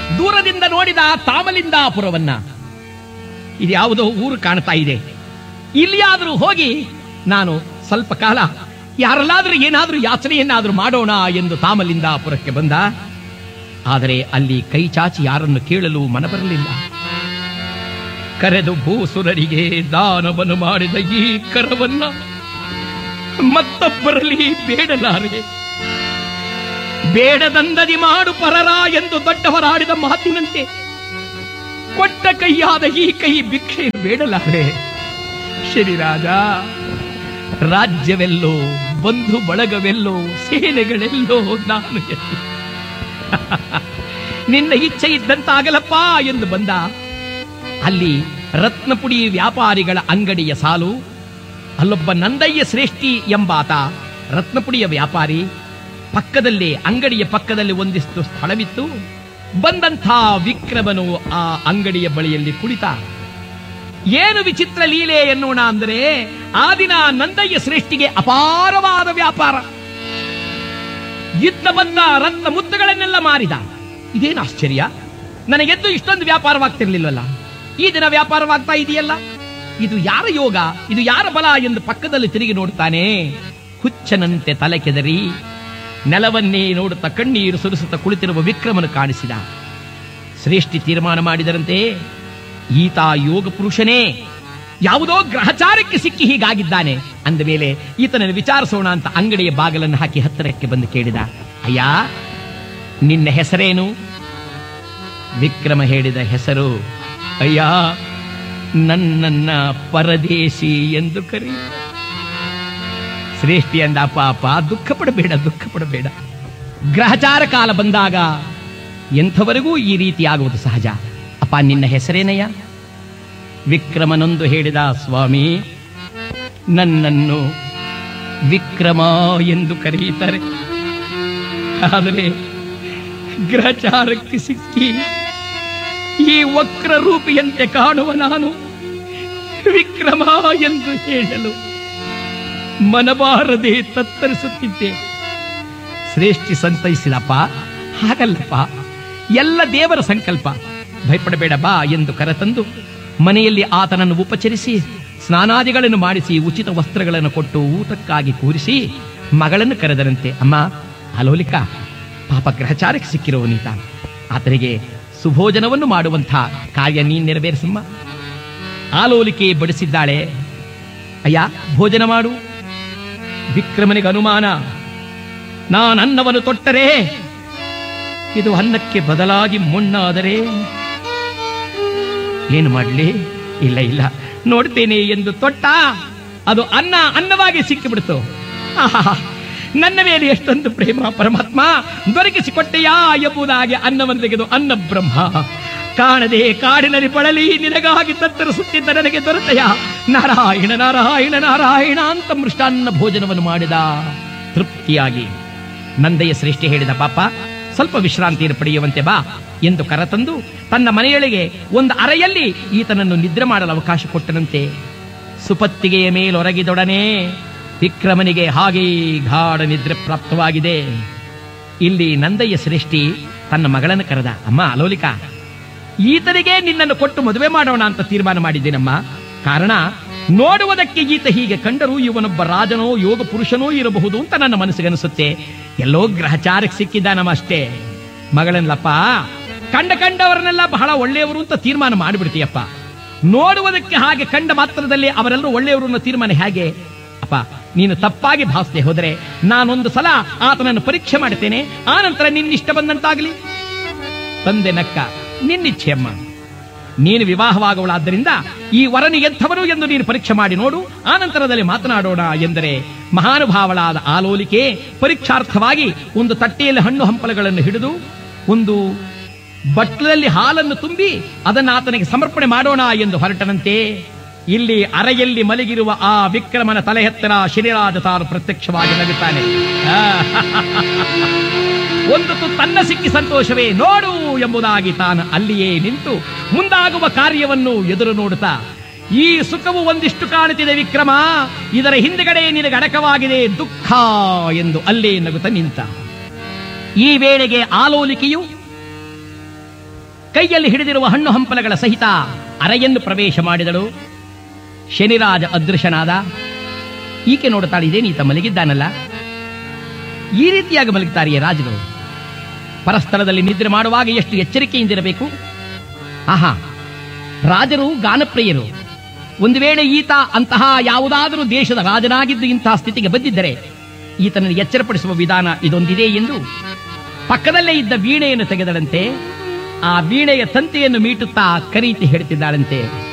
ದೂರದಿಂದ ನೋಡಿದ ತಾಮಲಿಂದಾಪುರವನ್ನ ಇದ್ಯಾವುದೋ ಊರು ಕಾಣ್ತಾ ಇದೆ ಇಲ್ಲಿಯಾದರೂ ಹೋಗಿ ನಾನು ಸ್ವಲ್ಪ ಕಾಲ ಯಾರಲ್ಲಾದ್ರೂ ಏನಾದ್ರೂ ಯಾಚನೆಯನ್ನಾದ್ರೂ ಮಾಡೋಣ ಎಂದು ತಾಮಲಿಂದಾಪುರಕ್ಕೆ ಬಂದ ಆದರೆ ಅಲ್ಲಿ ಕೈ ಚಾಚಿ ಯಾರನ್ನು ಕೇಳಲು ಮನ ಬರಲಿಲ್ಲ ಕರೆದು ಭೂಸುರರಿಗೆ ದಾನವನ್ನು ಮಾಡಿದ ಈ ಕರವನ್ನ ಮತ್ತೊಬ್ಬರಲ್ಲಿ ಬೇಡಲಾರೆ ಬೇಡದಂದದಿ ಮಾಡು ಪರರ ಎಂದು ದೊಡ್ಡವರಾಡಿದ ಮಾತಿನಂತೆ ಕೊಟ್ಟ ಕೈಯಾದ ಈ ಕೈ ಭಿಕ್ಷೆ ಬೇಡಲಾರೆ ಶ್ರೀರಾಜ ರಾಜ್ಯವೆಲ್ಲೋ ಬಂಧು ಬಳಗವೆಲ್ಲೋ ಸೇನೆಗಳೆಲ್ಲೋ ನಾನು ಎಲ್ಲಿ ನಿನ್ನ ಇಚ್ಛೆ ಇದ್ದಂತಾಗಲಪ್ಪ ಎಂದು ಬಂದ ಅಲ್ಲಿ ರತ್ನಪುಡಿ ವ್ಯಾಪಾರಿಗಳ ಅಂಗಡಿಯ ಸಾಲು ಅಲ್ಲೊಬ್ಬ ನಂದಯ್ಯ ಶ್ರೇಷ್ಠಿ ಎಂಬಾತ ರತ್ನಪುಡಿಯ ವ್ಯಾಪಾರಿ ಪಕ್ಕದಲ್ಲೇ ಅಂಗಡಿಯ ಪಕ್ಕದಲ್ಲಿ ಒಂದಿಷ್ಟು ಸ್ಥಳವಿತ್ತು ಬಂದಂಥ ವಿಕ್ರಮನು ಆ ಅಂಗಡಿಯ ಬಳಿಯಲ್ಲಿ ಕುಳಿತ ಏನು ವಿಚಿತ್ರ ಲೀಲೆ ಎನ್ನೋಣ ಅಂದರೆ ಆ ದಿನ ನಂದಯ್ಯ ಶ್ರೇಷ್ಠಿಗೆ ಅಪಾರವಾದ ವ್ಯಾಪಾರ ಇದ್ದ ಬಂದ ರತ್ನ ಮುತ್ತುಗಳನ್ನೆಲ್ಲ ಮಾರಿದ ಇದೇನು ಆಶ್ಚರ್ಯ ನನಗೆದ್ದು ಇಷ್ಟೊಂದು ವ್ಯಾಪಾರವಾಗ್ತಿರ್ಲಿಲ್ವಲ್ಲ ಈ ದಿನ ವ್ಯಾಪಾರವಾಗ್ತಾ ಇದೆಯಲ್ಲ ಇದು ಯಾರ ಯೋಗ ಇದು ಯಾರ ಬಲ ಎಂದು ಪಕ್ಕದಲ್ಲಿ ತಿರುಗಿ ನೋಡ್ತಾನೆ ಹುಚ್ಚನಂತೆ ತಲೆ ಕೆದರಿ ನೆಲವನ್ನೇ ನೋಡುತ್ತಾ ಕಣ್ಣೀರು ಸುರಿಸುತ್ತಾ ಕುಳಿತಿರುವ ವಿಕ್ರಮನು ಕಾಣಿಸಿದ ಶ್ರೇಷ್ಠಿ ತೀರ್ಮಾನ ಮಾಡಿದರಂತೆ ಈತ ಯೋಗ ಪುರುಷನೇ ಯಾವುದೋ ಗ್ರಹಚಾರಕ್ಕೆ ಸಿಕ್ಕಿ ಹೀಗಾಗಿದ್ದಾನೆ ಅಂದ ಮೇಲೆ ಈತನನ್ನು ವಿಚಾರಿಸೋಣ ಅಂತ ಅಂಗಡಿಯ ಬಾಗಿಲನ್ನು ಹಾಕಿ ಹತ್ತಿರಕ್ಕೆ ಬಂದು ಕೇಳಿದ ಅಯ್ಯ ನಿನ್ನ ಹೆಸರೇನು ವಿಕ್ರಮ ಹೇಳಿದ ಹೆಸರು ಅಯ್ಯ ನನ್ನನ್ನ ಪರದೇಶಿ ಎಂದು ಕರಿ ಶ್ರೇಷ್ಠಿ ಅಂದ ಪಾಪ ದುಃಖ ಪಡಬೇಡ ದುಃಖ ಪಡಬೇಡ ಗ್ರಹಚಾರ ಕಾಲ ಬಂದಾಗ ಎಂಥವರೆಗೂ ಈ ರೀತಿ ಆಗುವುದು ಸಹಜ ಅಪ್ಪ ನಿನ್ನ ಹೆಸರೇನಯ್ಯ ವಿಕ್ರಮನೊಂದು ಹೇಳಿದ ಸ್ವಾಮಿ ನನ್ನನ್ನು ವಿಕ್ರಮ ಎಂದು ಕರೆಯುತ್ತಾರೆ ಆದರೆ ಗ್ರಹಚಾರಕ್ಕೆ ಸಿಕ್ಕಿ ಈ ವಕ್ರ ರೂಪಿಯಂತೆ ಕಾಣುವ ನಾನು ವಿಕ್ರಮ ಎಂದು ಹೇಳಲು ಮನಬಾರದೆ ತತ್ತರಿಸುತ್ತಿದ್ದೆ ಶ್ರೇಷ್ಠಿ ಸಂತೈಸಿದಪ್ಪ ಹಾಗಲ್ಲಪ್ಪ ಎಲ್ಲ ದೇವರ ಸಂಕಲ್ಪ ಭಯಪಡಬೇಡ ಬಾ ಎಂದು ಕರೆತಂದು ಮನೆಯಲ್ಲಿ ಆತನನ್ನು ಉಪಚರಿಸಿ ಸ್ನಾನಾದಿಗಳನ್ನು ಮಾಡಿಸಿ ಉಚಿತ ವಸ್ತ್ರಗಳನ್ನು ಕೊಟ್ಟು ಊಟಕ್ಕಾಗಿ ಕೂರಿಸಿ ಮಗಳನ್ನು ಕರೆದರಂತೆ ಅಮ್ಮ ಅಲೋಲಿಕ ಪಾಪ ಗ್ರಹಚಾರಕ್ಕೆ ಸಿಕ್ಕಿರುವನೀತ ಆತನಿಗೆ ಸುಭೋಜನವನ್ನು ಮಾಡುವಂಥ ಕಾರ್ಯ ನೀನ್ ನೆರವೇರಿಸಮ್ಮ ಆಲೋಲಿಕೆ ಬಡಿಸಿದ್ದಾಳೆ ಅಯ್ಯ ಭೋಜನ ಮಾಡು ವಿಕ್ರಮನಿಗೆ ಅನುಮಾನ ನಾನು ಅನ್ನವನ್ನು ತೊಟ್ಟರೆ ಇದು ಅನ್ನಕ್ಕೆ ಬದಲಾಗಿ ಮಣ್ಣಾದರೆ ಏನು ಮಾಡಲಿ ಇಲ್ಲ ಇಲ್ಲ ನೋಡ್ತೇನೆ ಎಂದು ತೊಟ್ಟ ಅದು ಅನ್ನ ಅನ್ನವಾಗಿ ಸಿಕ್ಕಿಬಿಡ್ತು ಆಹಾಹಾ, ನನ್ನ ಮೇಲೆ ಎಷ್ಟೊಂದು ಪ್ರೇಮ ಪರಮಾತ್ಮ ದೊರಕಿಸಿಕೊಟ್ಟೆಯಾ ಎಂಬುದಾಗಿ ಅನ್ನವನ್ನು ತೆಗೆದು ಅನ್ನ ಬ್ರಹ್ಮ ಕಾಣದೆ ಕಾಡಿನಲ್ಲಿ ಪಳಲಿ ನಿನಗಾಗಿ ತತ್ತರಿಸುತ್ತಿದ್ದ ನನಗೆ ದೊರೆತೆಯ ನಾರಾಯಣ ನಾರಾಯಣ ನಾರಾಯಣ ಅಂತ ಮೃಷ್ಟಾನ್ನ ಭೋಜನವನ್ನು ಮಾಡಿದ ತೃಪ್ತಿಯಾಗಿ ನಂದಯ್ಯ ಶ್ರೇಷ್ಠಿ ಹೇಳಿದ ಪಾಪ ಸ್ವಲ್ಪ ವಿಶ್ರಾಂತಿಯನ್ನು ಪಡೆಯುವಂತೆ ಬಾ ಎಂದು ಕರೆತಂದು ತನ್ನ ಮನೆಯೊಳಗೆ ಒಂದು ಅರೆಯಲ್ಲಿ ಈತನನ್ನು ನಿದ್ರೆ ಮಾಡಲು ಅವಕಾಶ ಕೊಟ್ಟನಂತೆ ಸುಪತ್ತಿಗೆಯ ಮೇಲೊರಗಿದೊಡನೆ ವಿಕ್ರಮನಿಗೆ ಹಾಗೇ ಗಾಢ ನಿದ್ರೆ ಪ್ರಾಪ್ತವಾಗಿದೆ ಇಲ್ಲಿ ನಂದಯ್ಯ ಶ್ರೇಷ್ಠಿ ತನ್ನ ಮಗಳನ್ನು ಕರೆದ ಅಮ್ಮ ಅಲೋಲಿಕಾ ಈತನಿಗೆ ನಿನ್ನನ್ನು ಕೊಟ್ಟು ಮದುವೆ ಮಾಡೋಣ ಅಂತ ತೀರ್ಮಾನ ಮಾಡಿದ್ದೇನಮ್ಮ ಕಾರಣ ನೋಡುವುದಕ್ಕೆ ಈತ ಹೀಗೆ ಕಂಡರೂ ಇವನೊಬ್ಬ ರಾಜನೋ ಯೋಗ ಪುರುಷನೋ ಇರಬಹುದು ಅಂತ ನನ್ನ ಮನಸ್ಸಿಗೆ ಅನಿಸುತ್ತೆ ಎಲ್ಲೋ ಗ್ರಹಚಾರಕ್ಕೆ ಸಿಕ್ಕಿದ್ದಾನಮ್ಮ ಅಷ್ಟೇ ಮಗಳನ್ನಪ್ಪ ಕಂಡ ಕಂಡವರನ್ನೆಲ್ಲ ಬಹಳ ಒಳ್ಳೆಯವರು ಅಂತ ತೀರ್ಮಾನ ಮಾಡಿಬಿಡ್ತೀಯಪ್ಪ ನೋಡುವುದಕ್ಕೆ ಹಾಗೆ ಕಂಡ ಮಾತ್ರದಲ್ಲಿ ಅವರೆಲ್ಲರೂ ಒಳ್ಳೆಯವರು ಅನ್ನೋ ತೀರ್ಮಾನ ಹೇಗೆ ಅಪ್ಪ ನೀನು ತಪ್ಪಾಗಿ ಭಾವಿಸದೆ ಹೋದರೆ ನಾನೊಂದು ಸಲ ಆತನನ್ನು ಪರೀಕ್ಷೆ ಮಾಡ್ತೇನೆ ಆ ನಂತರ ನಿನ್ನಿಷ್ಟ ಬಂದಂತಾಗಲಿ ತಂದೆ ನಕ್ಕ ನಿನ್ನಿಚ್ಛೆ ಅಮ್ಮ ನೀನು ವಿವಾಹವಾಗುವಳಾದ್ದರಿಂದ ಈ ವರನು ಎಂಥವನು ಎಂದು ನೀನು ಪರೀಕ್ಷೆ ಮಾಡಿ ನೋಡು ಆ ನಂತರದಲ್ಲಿ ಮಾತನಾಡೋಣ ಎಂದರೆ ಮಹಾನುಭಾವಳಾದ ಆಲೋಲಿಕೆ ಪರೀಕ್ಷಾರ್ಥವಾಗಿ ಒಂದು ತಟ್ಟೆಯಲ್ಲಿ ಹಣ್ಣು ಹಂಪಲುಗಳನ್ನು ಹಿಡಿದು ಒಂದು ಬಟ್ಲಲ್ಲಿ ಹಾಲನ್ನು ತುಂಬಿ ಅದನ್ನು ಆತನಿಗೆ ಸಮರ್ಪಣೆ ಮಾಡೋಣ ಎಂದು ಹೊರಟನಂತೆ ಇಲ್ಲಿ ಅರೆಯಲ್ಲಿ ಮಲಗಿರುವ ಆ ವಿಕ್ರಮನ ತಲೆ ಎತ್ತರ ಶ್ರೀರಾಜ ತಾನು ಪ್ರತ್ಯಕ್ಷವಾಗಿ ನಗುತ್ತಾನೆ ಆ, ಒಂದು ತು- ತನ್ನ ಸಿಕ್ಕಿ ಸಂತೋಷವೇ ನೋಡು ಎಂಬುದಾಗಿ ತಾನು ಅಲ್ಲಿಯೇ ನಿಂತು ಮುಂದಾಗುವ ಕಾರ್ಯವನ್ನು ಎದುರು ನೋಡುತ್ತಾ ಈ ಸುಖವು ಒಂದಿಷ್ಟು ಕಾಣುತ್ತಿದೆ ವಿಕ್ರಮ ಇದರ ಹಿಂದುಗಡೆ ನಿನಗೆ ಅಡಕವಾಗಿದೆ ದುಃಖ ಎಂದು ಅಲ್ಲೇ ನಗುತ್ತಾ ನಿಂತ ಈ ವೇಳೆಗೆ ಆಲೋಲಿಕೆಯು ಕೈಯಲ್ಲಿ ಹಿಡಿದಿರುವ ಹಣ್ಣು ಹಂಪಲಗಳ ಸಹಿತ ಅರೆಯನ್ನು ಪ್ರವೇಶ ಮಾಡಿದಳು ಶನಿರಾಜ ಅದೃಶನಾದ ಈಕೆ ನೋಡುತ್ತಾಳೆ ಇದೇನೀತ ಮಲಗಿದ್ದಾನಲ್ಲ ಈ ರೀತಿಯಾಗಿ ಮಲಗುತ್ತಾರೆಯೇ ರಾಜರು ಪರಸ್ಥಳದಲ್ಲಿ ನಿದ್ರೆ ಮಾಡುವಾಗ ಎಷ್ಟು ಎಚ್ಚರಿಕೆಯಿಂದಿರಬೇಕು ಆಹಾ ರಾಜರು ಗಾನಪ್ರಿಯರು ಒಂದು ವೇಳೆ ಈತ ಅಂತಹ ಯಾವುದಾದರೂ ದೇಶದ ರಾಜನಾಗಿದ್ದು ಇಂತಹ ಸ್ಥಿತಿಗೆ ಬಂದಿದ್ದರೆ ಈತನನ್ನು ಎಚ್ಚರಪಡಿಸುವ ವಿಧಾನ ಇದೊಂದಿದೆ ಎಂದು ಪಕ್ಕದಲ್ಲೇ ಇದ್ದ ವೀಣೆಯನ್ನು ತೆಗೆದಳಂತೆ ಆ ವೀಣೆಯ ತಂತಿಯನ್ನು ಮೀಟುತ್ತಾ ಕರೀತಿ ಹೇಳ್ತಿದ್ದಾಳಂತೆ